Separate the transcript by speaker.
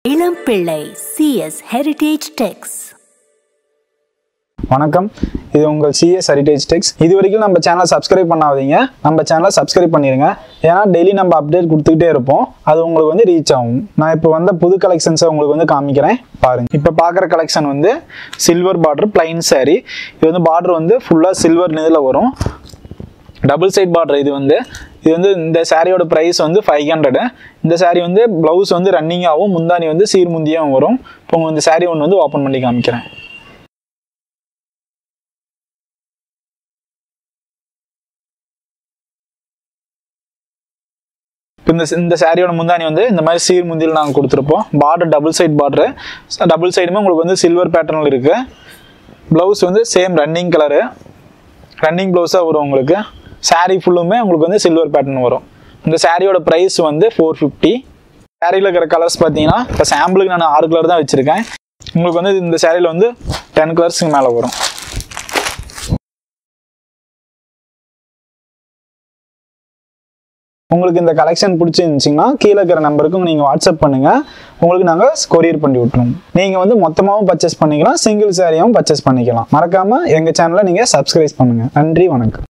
Speaker 1: இளம் பிள்ளை CS heritage டெக்ஸ்
Speaker 2: வணக்கம் இது உங்கள் சிஎஸ் ஹெரிடேஜ் டெக்ஸ் இது வரைக்கும் நம்ம சேனலை சப்ஸ்கிரைப் பண்ணாதீங்க நம்ம சேனலை சப்ஸ்கிரைப் பண்ணிடுங்க ஏன்னா டெய்லி நம்ம அப்டேட் கொடுத்துக்கிட்டே இருப்போம் அது உங்களுக்கு வந்து ரீச் ஆகும் நான் இப்போ வந்த புது கலெக்ஷன்ஸை உங்களுக்கு வந்து காமிக்கிறேன் பாருங்க இப்போ பார்க்குற கலெக்ஷன் வந்து சில்வர் பார்டர் பிளைன் saree இது வந்து பார்டர் வந்து ஃபுல்லாக சில்வர் இதில் வரும் டபுள் சைட் பார்டர் இது வந்து இது வந்து இந்த சாரியோட ப்ரைஸ் வந்து ஃபைவ் ஹண்ட்ரடு இந்த saree வந்து ப்ளவுஸ் வந்து ரன்னிங் ஆகும் முந்தானி வந்து சீர்முந்தியாகவும் வரும் இப்போ உங்களுக்கு இந்த saree ஒன்று வந்து ஓப்பன் பண்ணி காமிக்கிறேன் இப்போ இந்த இந்த சாரியோட முந்தானி வந்து இந்த மாதிரி சீர் முந்தியில் நாங்கள் கொடுத்துருப்போம் border double side border double சைடுமே உங்களுக்கு வந்து சில்வர் பேட்டர்னில் இருக்குது ப்ளவுஸ் வந்து சேம் ரன்னிங் கலரு ரன்னிங் ப்ளவுஸாக வரும் உங்களுக்கு saree ஃபுல்லுமே உங்களுக்கு வந்து சில்வர் பேட்டர்ன் வரும் இந்த சாரியோட ப்ரைஸ் வந்து ஃபோர் ஃபிஃப்டி சாரியில் இருக்கிற கலர்ஸ் பார்த்தீங்கன்னா இப்போ சாம்பிளுக்கு நான் ஆறு கலர் தான் வச்சுருக்கேன் உங்களுக்கு வந்து இந்த சாரியில் வந்து டென் கலர்ஸுக்கு மேலே வரும் உங்களுக்கு இந்த கலெக்ஷன் பிடிச்சிருந்துச்சிங்கன்னா கீழே இருக்கிற நம்பருக்கு நீங்கள் வாட்ஸ்அப் பண்ணுங்கள் உங்களுக்கு நாங்கள் கொரியர் பண்ணி விட்ருவோம் நீங்கள் வந்து மொத்தமாகவும் பர்ச்சேஸ் பண்ணிக்கலாம் சிங்கிள் சாரியாகவும் பர்ச்சேஸ் பண்ணிக்கலாம் மறக்காமல் எங்கள் சேனலை நீங்கள் சப்ஸ்கிரைப் பண்ணுங்கள் நன்றி வணக்கம்